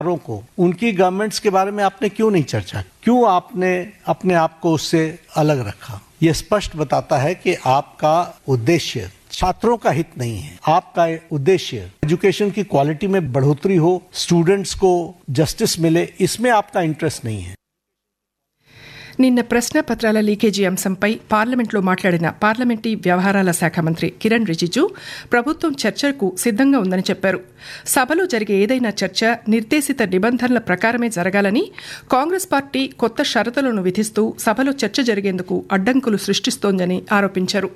डॉक्टरों को उनकी गवर्नमेंट्स के बारे में आपने क्यों नहीं चर्चा की? क्यों आपने अपने आप को उससे अलग रखा ये स्पष्ट बताता है कि आपका उद्देश्य छात्रों का हित नहीं है आपका उद्देश्य एजुकेशन की क्वालिटी में बढ़ोतरी हो स्टूडेंट्स को जस्टिस मिले इसमें आपका इंटरेस्ट नहीं है నిన్న ప్రశ్న పత్రాల లీకేజీ అంశంపై పార్లమెంట్లో మాట్లాడిన పార్లమెంటరీ వ్యవహారాల శాఖ మంత్రి కిరణ్ రిజిజు ప్రభుత్వం చర్చకు సిద్ధంగా ఉందని చెప్పారు సభలో జరిగే ఏదైనా చర్చ నిర్దేశిత నిబంధనల ప్రకారమే జరగాలని కాంగ్రెస్ పార్టీ కొత్త షరతులను విధిస్తూ సభలో చర్చ జరిగేందుకు అడ్డంకులు సృష్టిస్తోందని ఆరోపించారు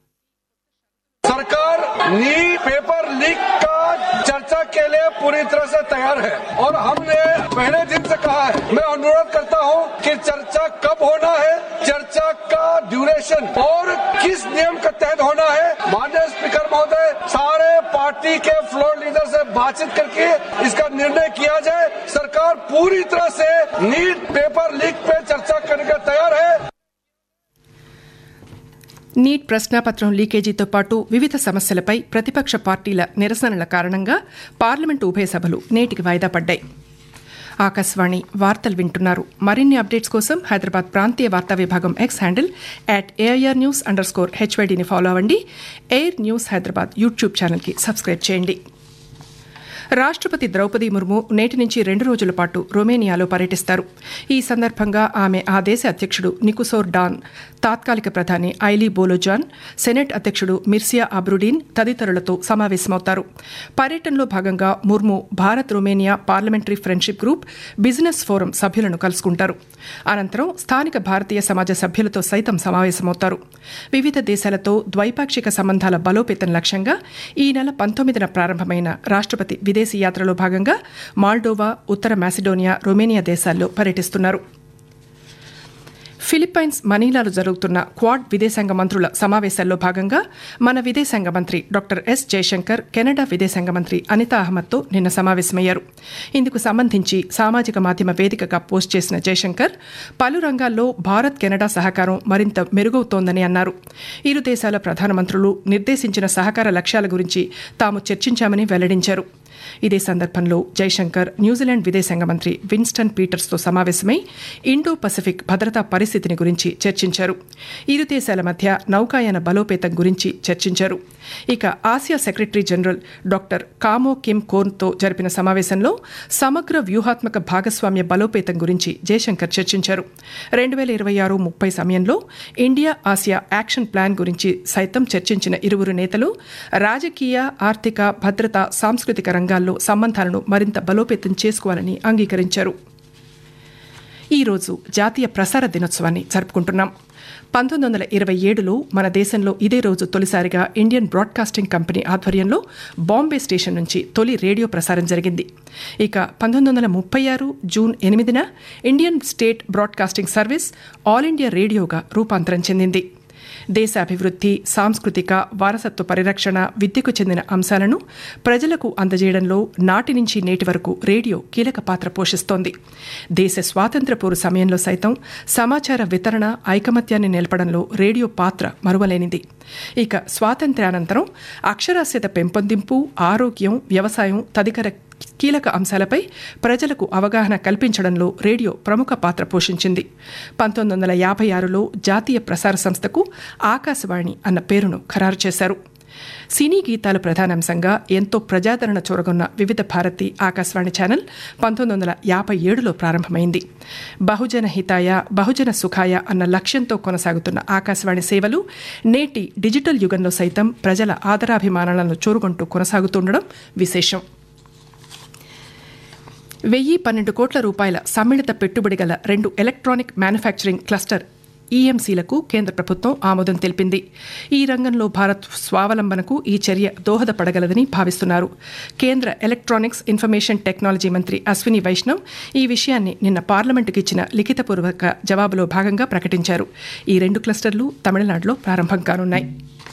सरकार नी पेपर लीक का चर्चा के लिए पूरी तरह से तैयार है और हमने पहले दिन से कहा है मैं अनुरोध करता हूं कि चर्चा कब होना है चर्चा का ड्यूरेशन और किस नियम के तहत होना है माननीय स्पीकर महोदय सारे पार्टी के फ्लोर लीडर से बातचीत करके इसका निर्णय किया जाए सरकार पूरी तरह से नीट पेपर लीक पे चर्चा करने का तैयार है నీట్ ప్రశ్నాపత్రం లీకేజీతో పాటు వివిధ సమస్యలపై ప్రతిపక్ష పార్టీల నిరసనల కారణంగా పార్లమెంటు ఉభయ సభలు నేటికి వాయిదా పడ్డాయి ఆకాశవాణి వార్తలు వింటున్నారు మరిన్ని అప్డేట్స్ కోసం హైదరాబాద్ ప్రాంతీయ వార్తా విభాగం X handle at AIR news underscore స్కోర్ హెచ్వైడీని ఫాలో అవ్వండి ఎయిర్ న్యూస్ హైదరాబాద్ యూట్యూబ్ ఛానల్కి సబ్స్క్రైబ్ చేయండి రాష్ట్రపతి ద్రౌపది ముర్ము నేటి నుంచి రెండు రోజుల పాటు రొమేనియాలో పర్యటిస్తారు ఈ సందర్భంగా ఆమె ఆ దేశ అధ్యక్షుడు నికుసోర్ డాన్ తాత్కాలిక ప్రధాని ఐలీ బోలోజాన్ సెనెట్ అధ్యక్షుడు మిర్సియా అబ్రుడీన్ తదితరులతో సమావేశమవుతారు పర్యటనలో భాగంగా Murmu Bharat Romania parliamentary friendship group business forum సభ్యులను కలుసుకుంటారు అనంతరం స్థానిక భారతీయ సమాజ సభ్యులతో సైతం సమావేశమవుతారు వివిధ దేశాలతో ద్వైపాక్షిక సంబంధాల బలోపేతం లక్ష్యంగా ఈ నెల పంతొమ్మిదిన ప్రారంభమైన రాష్ట్రపతి విదేశీ యాత్రలో భాగంగా మాల్డోవా ఉత్తర మాసిడోనియా రొమేనియా దేశాల్లో పర్యటిస్తున్నారు ఫిలిప్పైన్స్ మనీలాలో జరుగుతున్న క్వాడ్ విదేశాంగ మంత్రుల సమావేశాల్లో భాగంగా మన విదేశాంగ మంత్రి డాక్టర్ ఎస్ జయశంకర్ కెనడా విదేశాంగ మంత్రి అనితా అహ్మద్తో నిన్న సమావేశమయ్యారు ఇందుకు సంబంధించి సామాజిక మాధ్యమ వేదికగా పోస్ట్ చేసిన జయశంకర్ పలు రంగాల్లో భారత్ కెనడా సహకారం మరింత మెరుగవుతోందని అన్నారు ఇరు దేశాల ప్రధానమంత్రులు నిర్దేశించిన సహకార లక్ష్యాల గురించి తాము చర్చించామని వెల్లడించారు ఇదే సందర్భంలో జైశంకర్ న్యూజిలాండ్ విదేశాంగ మంత్రి విన్స్టన్ పీటర్స్తో సమావేశమై ఇండో పసిఫిక్ భద్రతా పరిస్థితిని గురించి చర్చించారు ఇరు దేశాల మధ్య నౌకాయాన బలోపేతం గురించి చర్చించారు ఇక Asia secretary general doctor Kamo Kim కోర్న్తో జరిపిన సమావేశంలో సమగ్ర వ్యూహాత్మక భాగస్వామ్య బలోపేతం గురించి జయశంకర్ చర్చించారు రెండు వేల ఇరవై ఆరు ముప్పై సమయంలో ఇండియా ఆసియా యాక్షన్ ప్లాన్ గురించి సైతం చర్చించిన ఇరువురు నేతలు రాజకీయ ఆర్థిక భద్రత సాంస్కృతిక రంగాల్లో సంబంధాలను మరింత బలోపేతం చేసుకోవాలని అంగీకరించారు ఈరోజు జాతీయ ప్రసార దినోత్సవాన్ని జరుపుకుంటున్నాం పంతొమ్మిది వందల ఇరవై ఏడులో మన దేశంలో ఇదే రోజు తొలిసారిగా ఇండియన్ బ్రాడ్కాస్టింగ్ కంపెనీ ఆధ్వర్యంలో బాంబే స్టేషన్ నుంచి తొలి రేడియో ప్రసారం జరిగింది ఇక పంతొమ్మిది వందల ముప్పై ఆరు జూన్ ఎనిమిదిన Indian State Broadcasting Service All India రేడియోగా రూపాంతరం చెందింది దేశ అభివృద్ధి సాంస్కృతిక వారసత్వ పరిరక్షణ విద్యకు చెందిన అంశాలను ప్రజలకు అందజేయడంలో నాటి నుంచి నేటి వరకు రేడియో కీలక పాత్ర పోషిస్తోంది దేశ స్వాతంత్ర పోరు సమయంలో సైతం సమాచార వితరణ ఐకమత్యాన్ని నిలపడంలో రేడియో పాత్ర మరువలేనిది ఇక స్వాతంత్ర్యానంతరం అక్షరాస్యత పెంపొందింపు ఆరోగ్యం వ్యవసాయం తదితర కీలక అంశాలపై ప్రజలకు అవగాహన కల్పించడంలో రేడియో ప్రముఖ పాత్ర పోషించింది పంతొమ్మిది వందల యాభై ఆరులో జాతీయ ప్రసార సంస్థకు ఆకాశవాణి అన్న పేరును ఖరారు చేశారు సినీ గీతాల ప్రధానాంశంగా ఎంతో ప్రజాదరణ చూరగొన్న వివిధ భారతి ఆకాశవాణి ఛానల్ పంతొమ్మిది వందల యాభై ఏడులో ప్రారంభమైంది బహుజన హితాయ బహుజన సుఖాయ అన్న లక్ష్యంతో కొనసాగుతున్న ఆకాశవాణి సేవలు నేటి డిజిటల్ యుగంలో సైతం ప్రజల ఆదరాభిమానాలను చూరుకుంటూ కొనసాగుతుండడం విశేషం వెయ్యి పన్నెండు కోట్ల రూపాయల సమ్మిళిత పెట్టుబడి గల రెండు ఎలక్ట్రానిక్ మ్యానుఫ్యాక్చరింగ్ క్లస్టర్ ఈఎంసీలకు కేంద్ర ప్రభుత్వం ఆమోదం తెలిపింది ఈ రంగంలో భారత్ స్వావలంబనకు ఈ చర్య దోహదపడగలదని భావిస్తున్నారు కేంద్ర ఎలక్ట్రానిక్స్ ఇన్ఫర్మేషన్ టెక్నాలజీ మంత్రి అశ్విని వైష్ణవ్ ఈ విషయాన్ని నిన్న పార్లమెంటుకు ఇచ్చిన లిఖితపూర్వక జవాబులో భాగంగా ప్రకటించారు ఈ రెండు క్లస్టర్లు తమిళనాడులో ప్రారంభం కానున్నాయి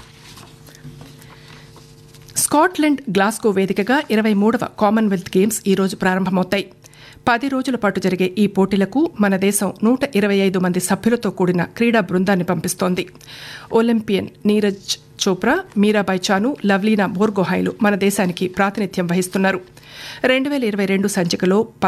స్కాట్లాండ్ గ్లాస్గో వేదికగా ఇరవై మూడవ కామన్వెల్త్ గేమ్స్ ఈరోజు ప్రారంభమవుతాయి పది రోజుల పాటు జరిగే ఈ పోటీలకు మన దేశం నూట ఇరవై ఐదు మంది సభ్యులతో కూడిన క్రీడా బృందాన్ని పంపిస్తోంది ఒలింపియన్ నీరజ్ చోప్రా మీరాబాయ్ చాను లవ్లీనా బోర్గోహాయ్లు మన దేశానికి ప్రాతినిధ్యం వహిస్తున్నారు రెండు వేల ఇరవై రెండు సంచికలో